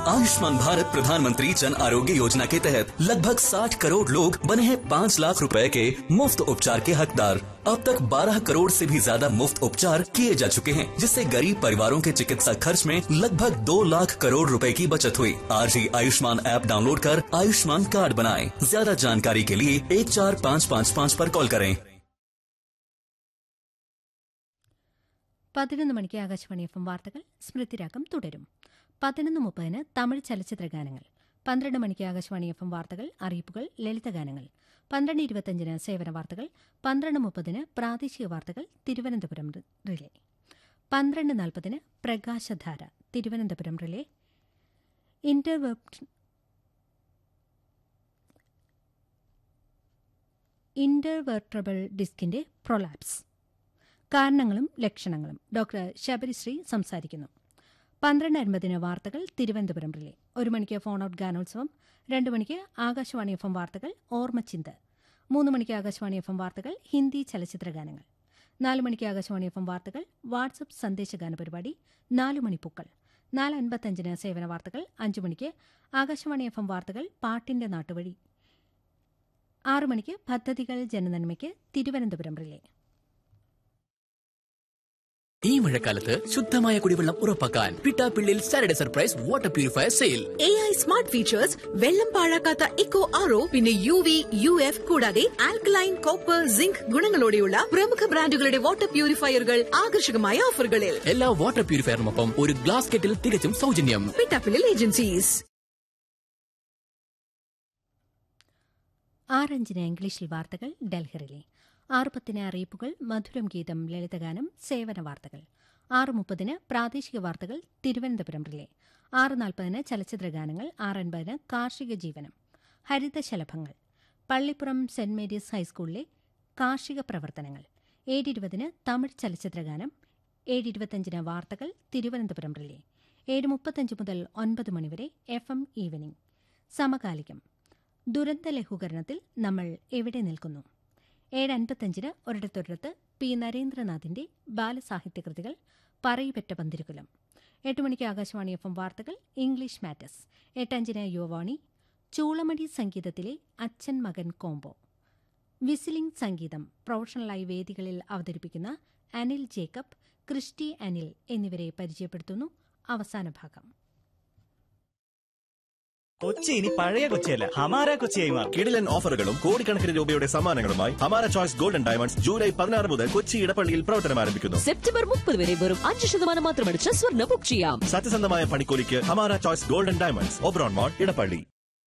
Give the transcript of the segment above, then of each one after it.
आयुष्मान भारत प्रधानमंत्री जन आरोग्य योजना के तहत लगभग 60 करोड़ लोग बने हैं 5 लाख रुपए के मुफ्त उपचार के हकदार अब तक 12 करोड़ से भी ज्यादा मुफ्त उपचार किए जा चुके हैं जिससे गरीब परिवारों के चिकित्सा खर्च में लगभग 2 लाख करोड़ रुपए की बचत हुई आज ही आयुष्मान ऐप डाउनलोड कर आयुष्मान कार्ड बनाएं ज्यादा जानकारी के लिए एक चार पाँच पाँच पाँच पर कॉल करें പതിനൊന്ന് മണിക്ക് ആകാശവാണി എഫ് എം വാർത്തകൾ സ്മൃതിരാഗം തുടരും പതിനൊന്ന് മുപ്പതിന് തമിഴ് ചലച്ചിത്ര ഗാനങ്ങൾ പന്ത്രണ്ട് മണിക്ക് ആകാശവാണി എഫ് എം വാർത്തകൾ അറിയിപ്പുകൾ ലളിതഗാനങ്ങൾ പന്ത്രണ്ട് ഇരുപത്തഞ്ചിന് സേവന വാർത്തകൾ പന്ത്രണ്ട് മുപ്പതിന് പ്രാദേശിക വാർത്തകൾ തിരുവനന്തപുരം റി- റിലേ പന്ത്രണ്ട് നാൽപ്പതിന് പ്രകാശധാര തിരുവനന്തപുരം റിലേ ഇന്റർവെപ്റ്റ് ഇന്റർവെർട്ടബിൾ ഡിസ്കിന്റെ പ്രൊലാപ്സ് കാരണങ്ങളും ലക്ഷണങ്ങളും ഡോക്ടർ ശബരിശ്രീ സംസാരിക്കുന്നു പന്ത്രണ്ട് അൻപതിന് വാർത്തകൾ തിരുവനന്തപുരം റിലേ ഒരു മണിക്ക് ഫോൺ ഔട്ട് ഗാനോത്സവം രണ്ട് മണിക്ക് ആകാശവാണി എഫ് എം വാർത്തകൾ ഓർമ്മച്ചിന്ത് മൂന്ന് മണിക്ക് ആകാശവാണി എഫ് എം വാർത്തകൾ ഹിന്ദി ചലച്ചിത്ര ഗാനങ്ങൾ നാല് മണിക്ക് ആകാശവാണി എഫ് എം വാർത്തകൾ വാട്സപ്പ് സന്ദേശഗാന പരിപാടി നാല് മണിപ്പൂക്കൾ നാല് അൻപത്തഞ്ചിന് സേവന വാർത്തകൾ അഞ്ചു മണിക്ക് ആകാശവാണി എഫ് എം വാർത്തകൾ പാട്ടിന്റെ നാട്ടുവഴി ആറു മണിക്ക് പദ്ധതികൾ ജനനന്മയ്ക്ക് തിരുവനന്തപുരം റിലേ ഈ മഴക്കാലത്ത് ശുദ്ധമായ കുടിവെള്ളം ഉറപ്പാക്കാൻ പിട്ടാപ്പിള്ളിൽ Saturday surprise water purifier sale A I smart features വെള്ളം പാഴാക്കാത്ത ഇക്കോ ആറോ പിന്നെ യു വി യു എഫ് കൂടാതെ ആൽക്കലൈൻ കോപ്പർ സിങ്ക് ഗുണങ്ങളോടെയുള്ള പ്രമുഖ ബ്രാൻഡുകളുടെ വാട്ടർ പ്യൂരിഫയറുകൾ ആകർഷകമായ ഓഫറുകളിൽ എല്ലാ വാട്ടർ പ്യൂരിഫയറിനൊപ്പം ഒരു ഗ്ലാസ് കെറ്റിൽ തികച്ചും സൗജന്യം പിട്ടാപ്പിളിൽ ഏജൻസീസ് ആറഞ്ചിന് ഇംഗ്ലീഷിൽ വാർത്തകൾ ഡൽഹിറിലെ ആറ് പത്തിന് അറിയിപ്പുകൾ മധുരം ഗീതം ലളിതഗാനം സേവന വാർത്തകൾ ആറ് മുപ്പതിന് പ്രാദേശിക വാർത്തകൾ തിരുവനന്തപുരം റിലേ ആറ് നാൽപ്പതിന് ചലച്ചിത്ര ഗാനങ്ങൾ ആറ് അൻപതിന് കാർഷിക ജീവനം ഹരിതശലഭങ്ങൾ പള്ളിപ്പുറം സെന്റ് മേരീസ് ഹൈസ്കൂളിലെ കാർഷിക പ്രവർത്തനങ്ങൾ ഏഴ് ഇരുപതിന് തമിഴ് ചലച്ചിത്ര ഗാനം ഏഴ് ഇരുപത്തഞ്ചിന് വാർത്തകൾ തിരുവനന്തപുരം റിലേ ഏഴ് മുപ്പത്തഞ്ച് മുതൽ ഒൻപത് മണിവരെ എഫ് എം ഈവനിംഗ് സമകാലികം ദുരന്ത ലഘൂകരണത്തിൽ നമ്മൾ എവിടെ നിൽക്കുന്നു ഏഴ് അൻപത്തഞ്ചിന് ഒരിടത്തൊരിടത്ത് പി നരേന്ദ്രനാഥിന്റെ ബാലസാഹിത്യ കൃതികൾ പറയിപ്പറ്റ പന്തിരുകുലം എട്ട് മണിക്ക് ആകാശവാണി എഫ് എം വാർത്തകൾ ഇംഗ്ലീഷ് മാറ്റസ് എട്ടഞ്ചിന് യുവവാണി ചൂളമടി സംഗീതത്തിലെ അച്ഛൻ മകൻ കോംബോ വിസിലിംഗ് സംഗീതം പ്രൊഫഷണലായി വേദികളിൽ അവതരിപ്പിക്കുന്ന അനിൽ ജേക്കബ് ക്രിസ്റ്റി അനിൽ എന്നിവരെ പരിചയപ്പെടുത്തുന്നു അവസാന ഭാഗം കൊച്ചി ഇനി പഴയ കൊച്ചിയല്ല ഹമാര കൊച്ചിയായി മാറും കിടിലൻ ഓഫറുകളും കോടിക്കണക്കിന് രൂപയുടെ സമ്മാനങ്ങളുമായി ഹമാര ചോയ്സ് ഗോൾഡൻ ഡയമണ്ട്സ് ജൂലൈ പതിനാറ് മുതൽ കൊച്ചി ഇടപ്പള്ളിയിൽ പ്രവർത്തനം ആരംഭിക്കുന്നു സെപ്റ്റംബർ മുപ്പത് വരെ വെറും അഞ്ച് ശതമാനം മാത്രമടിച്ച് സ്വർണ്ണ ബുക്ക് ചെയ്യാം സത്യസന്ധമായ പണിക്കൂലിക്ക് Hamara choice golden diamonds Oberon mall Edappally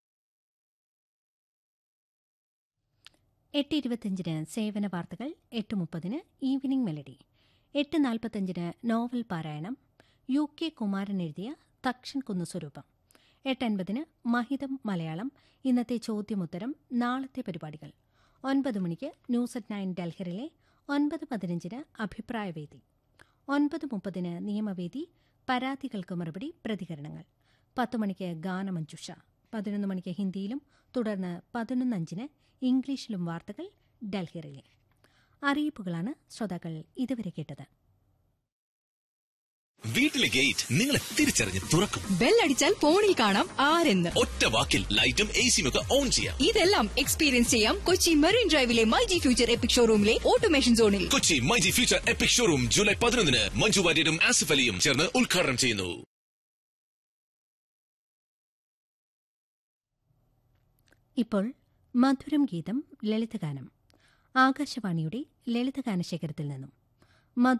എട്ട് ഇരുപത്തിയഞ്ചിന് സേവന വാർത്തകൾ എട്ട് മുപ്പതിന് ഈവനിംഗ് മെലഡി എട്ട് നാൽപ്പത്തഞ്ചിന് നോവൽ പാരായണം യു കെ കുമാരൻ എഴുതിയ തക്ഷൻ കുന്നു സ്വരൂപം എട്ട് അൻപതിന് മഹിതം മലയാളം ഇന്നത്തെ ചോദ്യമുത്തരം നാളത്തെ പരിപാടികൾ ഒൻപത് മണിക്ക് ന്യൂസ് അറ്റ് നയൻ ഡൽഹിറിലെ ഒൻപത് പതിനഞ്ചിന് അഭിപ്രായവേദി ഒൻപത് മുപ്പതിന് നിയമവേദി പരാതികൾക്ക് മറുപടി പ്രതികരണങ്ങൾ പത്ത് മണിക്ക് ഗാനമഞ്ജുഷ പതിനൊന്ന് മണിക്ക് ഹിന്ദിയിലും തുടർന്ന് പതിനൊന്നഞ്ചിന് ഇംഗ്ലീഷിലും വാർത്തകൾ ഡൽഹിറിലെ അറിയിപ്പുകളാണ് ശ്രോതാക്കൾ ഇതുവരെ കേട്ടത് വീട്ടിലെ ഗേറ്റ് നിങ്ങളെ തിരിച്ചറിഞ്ഞ് തുറക്കും ബെല്ലടിച്ചാൽ ഫോണിൽ കാണാം ആരെന്ന് ഒറ്റ വാക്കിൽ ലൈറ്റും എ സിയും ഒക്കെ ഓൺ ചെയ്യാം ഇതെല്ലാം എക്സ്പീരിയൻസ് ചെയ്യാം കൊച്ചി മെറീൻ ഡ്രൈവിലെ മൈ ജി ഫ്യൂച്ചർ എപ്പിക് ഷോറൂമിലെ ഓട്ടോമേഷൻ സോണിൽ Kochi my G future epic showroom July പതിനൊന്നിന് മഞ്ജു വാര്യരും ആസിഫ് അലിയും ചേർന്ന് ഉദ്ഘാടനം ചെയ്യുന്നു ഇപ്പോൾ മധുരം ഗീതം ലളിതഗാനം ആകാശവാണിയുടെ ലളിതഗാന ശേഖരത്തിൽ നിന്നും